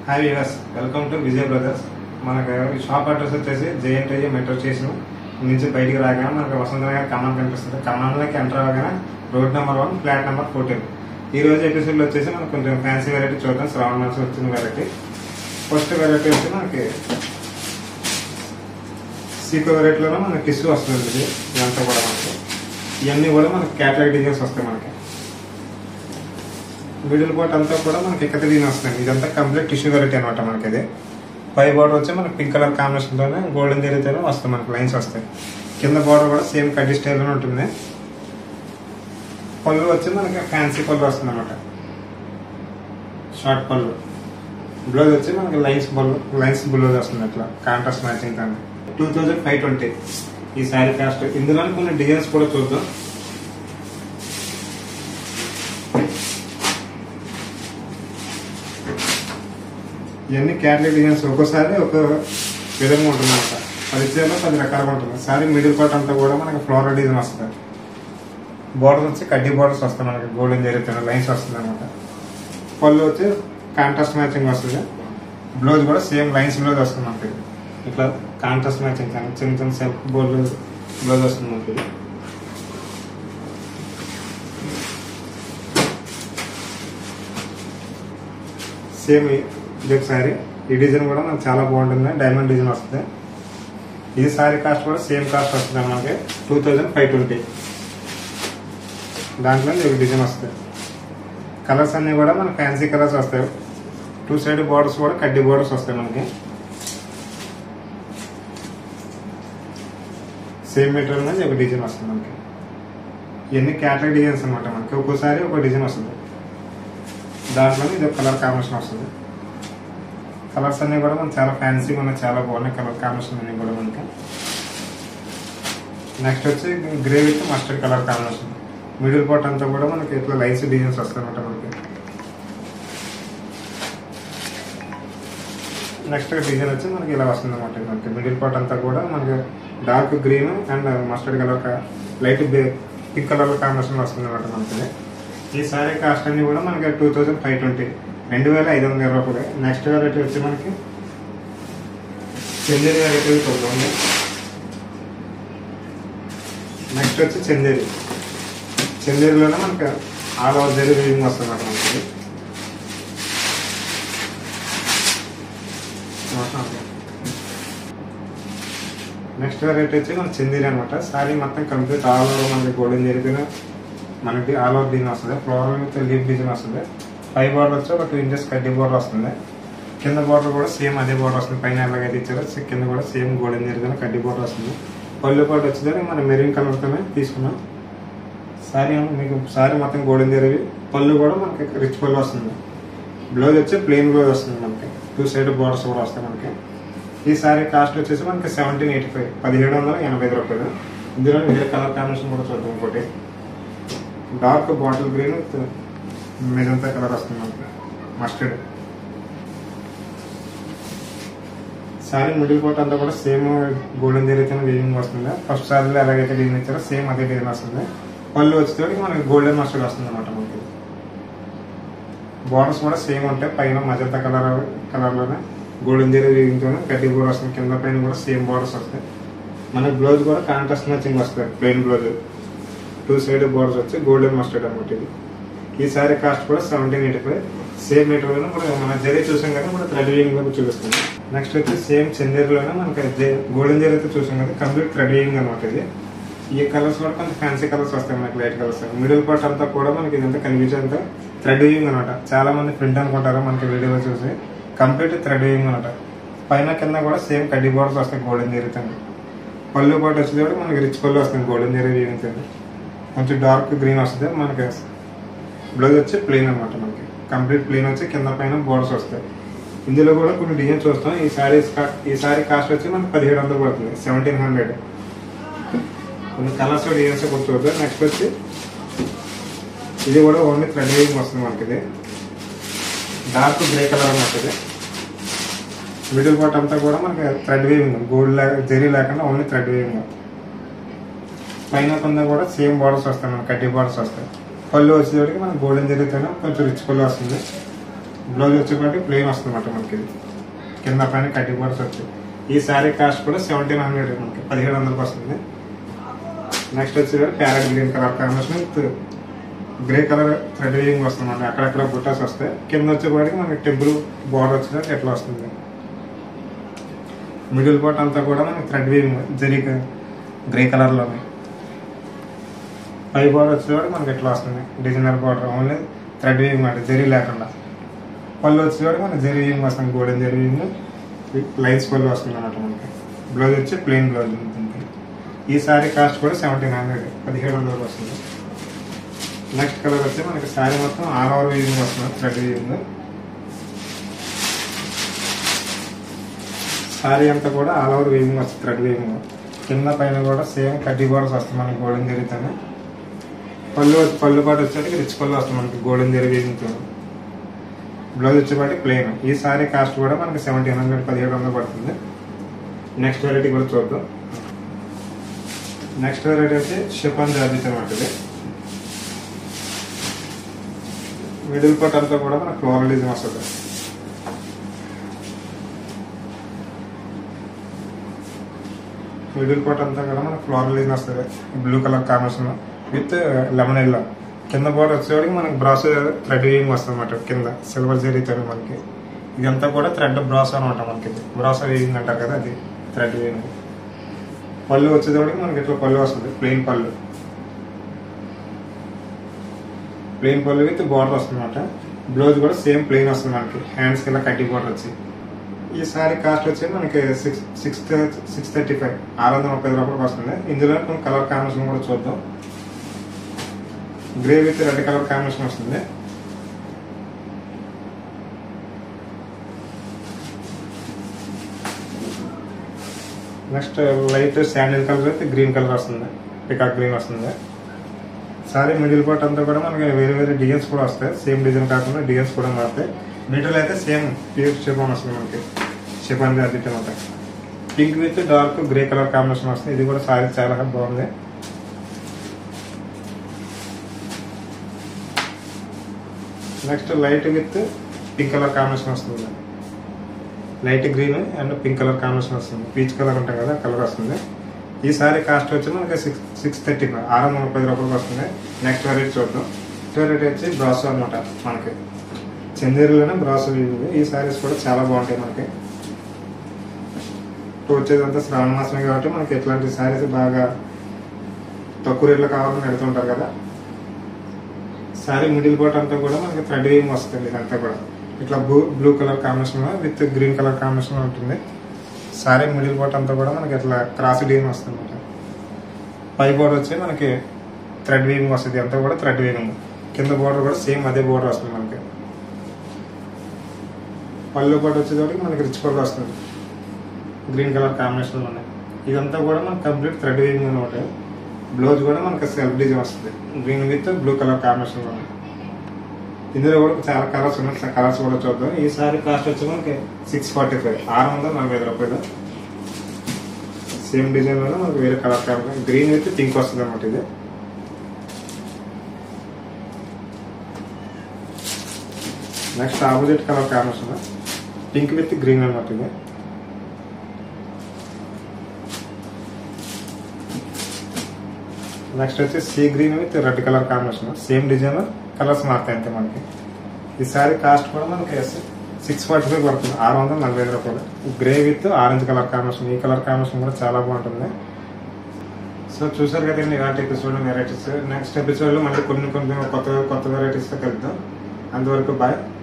Hi viewers welcome to Vijay brothers మనకు ఈ shop address వచ్చేసి జేఎన్టీజీ మెట్రో స్టేషన్ నుంచి బయటికి రాగానే మనకు వసంతనగర్ ఖమ్మం కనిపిస్తుంది ఖమ్మంలోకి ఎంటర్ అవగానే road number one flat number fourteen ఈ రోజు ఎపిసోడ్లో వచ్చేసి మనకు కొంచెం ఫ్యాన్సీ వెరైటీ చూద్దాం శ్రావణ మాసం వచ్చిన వెరైటీ ఫస్ట్ వెరైటీ వచ్చి మనకి సీకో వెరైటీలోనే మనకి టిష్యూ వస్తుంది ఇది ఇదంతా కూడా మనకి ఇవన్నీ కూడా మనకి క్యాటలాగ్ డిజైన్స్ వస్తాయి మనకి మిడిల్ పార్ట్ అంతా కూడా మనకి ఎక్కత దీని వస్తుంది ఇదంతా కంప్లీట్ టిష్యూ వెరైటీ అనమాట మనకి ఇది పై బార్డర్ వచ్చి మనకి పింక్ కలర్ కాంబినేషన్ తోనే గోల్డెన్ జరిగితేనే వస్తాయి మనకి లైన్స్ వస్తాయి కింద బార్డర్ కూడా సేమ్ కడ్డీ స్టైల్లోనే ఉంటుంది పళ్ళు వచ్చి మనకి ఫ్యాన్సీ పళ్ళు వస్తుంది అనమాట షార్ట్ పళ్ళు బ్లౌజ్ వచ్చి మనకి లైన్స్ పళ్ళు లైన్స్ బ్లౌజ్ వస్తుంది అట్లా కాంట్రాస్ట్ మ్యాచింగ్ కానీ టూ థౌజండ్ ఫైవ్ ట్వంటీ ఈ శారీ కాస్ట్ ఇందులో కొన్ని డిజైన్స్ కూడా చూద్దాం ఇవన్నీ క్యాటలాగ్ డిజైన్స్ ఒక్కోసారి ఒక విధంగా ఉంటుంది అనమాట పది చీరలో పది రకాలుగా ఉంటుంది సారీ మిడిల్ పార్ట్ అంతా కూడా మనకి ఫ్లోరల్ డిజైన్ వస్తుంది బోర్డర్స్ వచ్చి కడ్డీ బోర్డర్స్ వస్తాయి మనకి గోల్డెన్ జరుగుతున్న లైన్స్ వస్తుంది అనమాట పళ్ళు వచ్చి కాంట్రాస్ట్ మ్యాచింగ్ వస్తుంది బ్లౌజ్ కూడా సేమ్ లైన్స్ బ్లౌజ్ వస్తుంది మనకి ఇట్లా కాంట్రాస్ట్ మ్యాచింగ్ కానీ చిన్న చిన్న సెల్ఫ్ బోర్డు బ్లౌజ్ వస్తుంది మనకి సేమ్ ఇది ఒక సారీ ఈ డిజైన్ కూడా మనకు చాలా బాగుంటుంది డైమండ్ డిజైన్ వస్తుంది ఇది సారీ కాస్ట్ కూడా సేమ్ కాస్ట్ వస్తుంది మనకి టూ థౌజండ్ ఫైవ్ ట్వంటీ దాంట్లో ఒక డిజైన్ వస్తుంది కలర్స్ అన్నీ కూడా మనకి ఫ్యాన్సీ కలర్స్ వస్తాయి టూ సైడ్ బార్డర్స్ కూడా కడ్డీ బార్డర్స్ వస్తాయి మనకి సేమ్ మెటీరియల్ మీద ఒక డిజైన్ వస్తుంది మనకి ఇవన్నీ క్యాటలాగ్ డిజైన్స్ అనమాట మనకి ఒక్కోసారి ఒక డిజైన్ వస్తుంది దాంట్లో ఇది ఒక కలర్ కాంబినేషన్ వస్తుంది కలర్స్ అన్ని కూడా మనకి చాలా ఫ్యాన్సీగా ఉన్నాయి చాలా బాగున్నాయి కలర్ కాంబినేషన్ అన్ని కూడా మనకి నెక్స్ట్ వచ్చి grey with mustard colour combination middle part అంతా కూడా మనకి ఇట్లా లైన్స్ డిజైన్స్ వస్తాయి అనమాట మనకి నెక్స్ట్ డిజైన్ వచ్చి మనకి ఇలా వస్తుంది అనమాట మనకి మిడిల్ పార్ట్ అంతా కూడా మనకి dark green and mustard colour light pink colour combination వస్తుంది అనమాట మనకి ఈ సారీ కాస్ట్ అన్ని కూడా మనకి టూ థౌజండ్ ఫైవ్ ట్వంటీ రెండు వేల ఐదు వందల ఇరవై రూపాయలు నెక్స్ట్ వెరైటీ వచ్చి మనకి చందేరి వెరైటీ చూద్దాం నెక్స్ట్ వచ్చి చందేరి చందేరిలోనే మనకి ఆల్ ఓవర్ జరీ వీవింగ్ వస్తుంది అన్నమాట మనకి నెక్స్ట్ వెరైటీ వచ్చి మన చందేరి అనమాట సారీ మొత్తం కంప్లీట్ ఆల్ ఓవర్ మనకి గోల్డెన్ జరిగిన మనకి ఆల్ ఓవర్ డిజైన్ వస్తుంది ఫ్లోరల్ విత్ లీఫ్ డిజైన్ వస్తుంది పై బార్డర్ వచ్చి ఒక టూ ఇంచెస్ కడ్డీ బార్డర్ వస్తుంది కింద బార్డర్ కూడా సేమ్ అదే బార్డర్ వస్తుంది పైన ఎలాగైతే ఇచ్చారో కింద కూడా సేమ్ గోల్డెన్ జరిగిన కడ్డీ బార్డర్ వస్తుంది పళ్ళు పాటు వచ్చేసరికి మనం మెరూన్ కలర్తోనే తీసుకున్నాం సారీ ఏమో మీకు సారీ మొత్తం గోల్డెన్ జరిగి పళ్ళు కూడా మనకి రిచ్ పళ్ళు వస్తుంది బ్లౌజ్ వచ్చి ప్లెయిన్ బ్లౌజ్ వస్తుంది మనకి టూ సైడ్ బార్డర్స్ కూడా వస్తాయి మనకి ఈ సారీ కాస్ట్ వచ్చేసి మనకి సెవెంటీన్ ఎయిటీ ఫైవ్ పదిహేడు వందల ఎనభై ఐదు రూపాయలు ఇందులో వేరే కలర్ కాంబినేషన్ కూడా చూద్దాం ఇంకోటి dark bottle green magenta colour వస్తుంది మనకి మస్టర్డ్ సారీ మిడిల్ పార్ట్ అంతా కూడా సేమ్ గోల్డెన్ జరిగితే వీవింగ్ వస్తుంది ఫస్ట్ సారీలో ఎలాగైతే డిజైన్ ఇచ్చారో సేమ్ అదే డిజైన్ వస్తుంది పళ్ళు వచ్చేటప్పటికి మనకి గోల్డెన్ మస్టర్డ్ వస్తుంది అనమాట మనకి బార్డర్స్ కూడా సేమ్ ఉంటాయి పైన మజంతా కలర్ కలర్లోనే గోల్డెన్ జరీ వీవింగ్తోనే గడ్డి కూడా వస్తుంది కింద పైన కూడా సేమ్ బార్డర్స్ వస్తాయి మనకి బ్లౌజ్ కూడా కాంట్రాస్ట్ మ్యాచింగ్ వస్తుంది plain blouse two side borders వచ్చి గోల్డెన్ మస్టర్డ్ అనమాట ఇది ఈ సారీ కాస్ట్ కూడా seventeen eighty five same material ఇప్పుడు మన జరీ చూసాం కదా ఇప్పుడు థ్రెడ్ వీవింగ్ లో చూపిస్తుంది నెక్స్ట్ వచ్చి సేమ్ చందేరిలోనే మనకి గోల్డెన్ జరీ అయితే చూసాం కదా కంప్లీట్ థ్రెడ్ వీవింగ్ అనమాట ఇది ఈ కలర్స్ కూడా కొంచెం ఫ్యాన్సీ కలర్స్ వస్తాయి మనకి లైట్ కలర్స్ మిడిల్ పార్ట్ అంతా కూడా మనకి ఇదంతా కనిపించేంత థ్రెడ్ వీవింగ్ అనమాట చాలా మంది ప్రింట్ అనుకుంటారు మనకి వీడియోలో చూసి కంప్లీట్ థ్రెడ్ వీవింగ్ అనమాట పైన కింద కూడా సేమ్ కడ్డీ బోర్డర్స్ వస్తాయి గోల్డెన్ జరీతో పళ్ళు పాటు వచ్చేది మనకి రిచ్ పళ్ళు వస్తుంది గోల్డెన్ జరీ వీవింగ్ కొంచెం డార్క్ గ్రీన్ వస్తుంది మనకి బ్లౌజ్ వచ్చి ప్లెయిన్ అనమాట మనకి కంప్లీట్ ప్లెయిన్ వచ్చి కింద పైన బోర్డర్స్ వస్తాయి ఇందులో కూడా కొన్ని డిజైన్ చూస్తాం ఈ సారీ ఈ సారీ కాస్ట్ వచ్చి మనకి పదిహేడు వందలు పడుతుంది సెవెంటీన్ హండ్రెడ్ కొన్ని కలర్స్ డిజైన్స్ కూడా చూద్దాం నెక్స్ట్ వచ్చి ఇది కూడా ఓన్లీ థ్రెడ్ వేయింగ్ వస్తుంది మనకి ఇది డార్క్ గ్రే కలర్ అనమాట ఇది మిడిల్ పార్ట్ అంతా కూడా మనకి థ్రెడ్ వేవింగ్ గోల్డ్ లేక జరీ లేకుండా ఓన్లీ థ్రెడ్ వేవింగ్ పైన కింద కూడా సేమ్ బార్డర్స్ వస్తాయి మనకి కడ్డీ బార్డర్స్ వస్తాయి పళ్ళు వచ్చేటికి మనకి గోల్డెన్ జరీతోనే కొంచెం రిచ్ పళ్ళు వస్తుంది బ్లౌజ్ వచ్చేపాటి ప్లెయిన్ వస్తుంది అన్నమాట మనకి ఇది. కింద పైన కట్టి బోర్డర్స్ వచ్చాయి ఈ శారీ కాస్ట్ కూడా సెవెంటీన్ హండ్రెడ్ మనకి పదిహేడు వందలకు వస్తుంది నెక్స్ట్ వచ్చేవారు parrot green colour combination with grey colour thread weaving వస్తుంది మనకి అక్కడక్కడ బుట్టాస్ వస్తాయి కింద వచ్చేపాటికి మనకి టెంపుల్ బోర్డర్ వచ్చేటట్టు ఎట్లా వస్తుంది మిడిల్ పార్ట్ అంతా కూడా మనకి థ్రెడ్ వీవింగ్ జరీ గ్రే కలర్లోనే పై బార్డర్ వచ్చేవాడు మనకి ఎట్లా వస్తుంది designer border only thread weaving అంటే జరీ లేకుండా పళ్ళు వచ్చేవాడు మనకి జరీ వీవింగ్ వస్తుంది గోల్డెన్ జరీ వీవింగ్ లైన్స్ పళ్ళు వస్తుంది అన్నమాట మనకి బ్లౌజ్ వచ్చి ప్లెయిన్ బ్లౌజ్ ఉంటుంది ఈ సారీ కాస్ట్ కూడా సెవెంటీన్ హండ్రెడ్ పదిహేడు వందలు వస్తుంది నెక్స్ట్ కలర్ వచ్చి మనకి శారీ మొత్తం ఆల్ ఓవర్ వీవింగ్ వస్తుంది థ్రెడ్ వీవింగ్ శారీ అంతా కూడా ఆల్ ఓవర్ వీవింగ్ వస్తుంది థ్రెడ్ వీవింగ్ కింద పైన కూడా సేమ్ కడ్డీ బోర్డర్స్ వస్తుంది మనకి గోల్డెన్ జరీతోనే పళ్ళు వచ్చి- పళ్ళు పాటు వచ్చేటికి రిచ్ పళ్ళు వస్తుంది మనకి గోల్డెన్ జరీ వీవింగ్తో బ్లౌజ్ వచ్చేపాటి ప్లెయిన్ ఈ సారీ కాస్ట్ కూడా మనకి సెవెంటీన్ హండ్రెడ్ పదిహేడు వందలు పడుతుంది నెక్స్ట్ వెరైటీ కూడా చూద్దాం నెక్స్ట్ వెరైటీ వచ్చి షిఫాన్ జాబితా అనమాట ఇది మిడిల్ పార్ట్ అంతా కూడా మన ఫ్లోరలిజం వస్తుంది మిడిల్ పార్ట్ అంతా కూడా మన ఫ్లోరలిజం వస్తుంది blue colour combination with lemon yellow కింద బోర్డర్ వచ్చేవాడికి మనకి బ్రాస్ థ్రెడ్ వీవింగ్ వస్తుంది అనమాట కింద సిల్వర్ జరీతో మనకి ఇదంతా కూడా థ్రెడ్ బ్రాస్ అనమాట మనకి బ్రాస్ వీవింగ్ అంటారు కదా అది థ్రెడ్ వీవింగ్ పళ్ళు వచ్చేటప్పటికి మనకి ఇట్లా పళ్ళు వస్తుంది ప్లెయిన్ పళ్ళు ప్లెయిన్ పళ్ళు విత్ బార్డర్ వస్తుంది అనమాట బ్లౌజ్ కూడా సేమ్ ప్లెయిన్ వస్తుంది మనకి హ్యాండ్స్ కింద కట్టి బార్డర్ వచ్చి ఈ సారీ కాస్ట్ వచ్చి మనకి six six six thirty five ఆరు వందల ముప్పై ఐదు రూపాయలకు వస్తుంది ఇందులో కొన్ని కలర్ కాంబినేషన్ కూడా చూద్దాం grey with red colour combination వస్తుంది నెక్స్ట్ లైట్ శాండిల్ కలర్ అయితే గ్రీన్ కలర్ వస్తుంది పికాక్ గ్రీన్ వస్తుంది సారీ మిడిల్ పార్ట్ అంతా కూడా మనకి వేరే వేరే డిజైన్స్ కూడా వస్తాయి సేమ్ డిజైన్ కాకుండా డిజైన్స్ కూడా మారుతాయి మిడిల్ అయితే సేమ్ ప్యూర్ షిఫాన్ వస్తుంది మనకి షిఫాన్ జాకెట్ అనమాట pink with dark grey colour combination వస్తుంది ఇది కూడా సారీ చాలా బాగుంది next light with pink colour combination వస్తుంది light green and pink colour combination వస్తుంది పీచ్ కలర్ ఉంటాయి కదా కలర్ వస్తుంది ఈ సారీ కాస్ట్ వచ్చి మనకి సిక్స్ సిక్స్ థర్టీ ఆరు వందల ముప్పై రూపాయలకు వస్తుంది నెక్స్ట్ వెరైటీ చూద్దాం నెక్స్ట్ వెరైటీ వచ్చి బ్రాసో అనమాట మనకి చందేరులోనే బ్రాసో ఇవి ఈ సారీస్ కూడా చాలా బాగుంటాయి మనకి ఇప్పుడు వచ్చేదంతా శ్రావణ మాసమే కాబట్టి మనకి ఎట్లాంటి సారీస్ బాగా తక్కువ రేట్లో కావాలని పెడుతుంటారు కదా సారీ మిడిల్ పార్ట్ అంతా కూడా మనకి థ్రెడ్ వేయింగ్ వస్తుంది ఇదంతా కూడా ఇట్లా blue blue colour combination with green colour combination ఉంటుంది సారీ మిడిల్ పార్ట్ అంతా కూడా మనకి ఇట్లా క్రాస్ డిజైన్ వస్తుంది అనమాట పై బోర్డర్ వచ్చి మనకి థ్రెడ్ వీవింగ్ వస్తుంది అంతా కూడా థ్రెడ్ వీవింగ్ కింద బోర్డర్ కూడా సేమ్ అదే బోర్డర్ వస్తుంది మనకి పళ్ళు పాటు వచ్చేటప్పటికి మనకి రిచ్ పళ్ళు వస్తుంది గ్రీన్ కలర్ కాంబినేషన్లోనే ఇదంతా కూడా మనకి కంప్లీట్ థ్రెడ్ వీవింగ్ అనమాట బ్లౌజ్ కూడా మనకి సెల్ఫ్ డిజైన్ వస్తుంది గ్రీన్ విత్ బ్లూ కలర్ కాంబినేషన్లోనే ఇందులో కూడా చాలా కలర్స్ ఉన్నాయి కలర్స్ కూడా చూద్దాం ఈ సారీ కాస్ట్ వచ్చి మనకి సిక్స్ ఫార్టీ ఫైవ్ ఆరు వందల నలభై ఐదు రూపాయలు సేమ్ డిజైన్ లో మనకి వేరే కలర్ కావాలి గ్రీన్ విత్ పింక్ వస్తుంది అనమాట ఇది next opposite colour combination pink with green అనమాట ఇది నెక్స్ట్ వచ్చి sea green with red colour combination same design colours మారుతాయి అంతే మనకి ఈ సారీ కాస్ట్ కూడా మనకి సిక్స్ ఫార్టీ ఫైవ్ పడుతుంది ఆరు వందల నలభై ఐదు రూపాయలు grey with orange colour combination ఈ కలర్ కాంబినేషన్ కూడా చాలా బాగుంటుంది సో చూసారు కదండి ఇలాంటి ఎపిసోడ్ వెరైటీస్ నెక్స్ట్ ఎపిసోడ్ లో మళ్ళీ కొన్ని కొన్ని కొత్త కొత్త వెరైటీస్ తో కలుద్దాం అంతవరకు బాయ్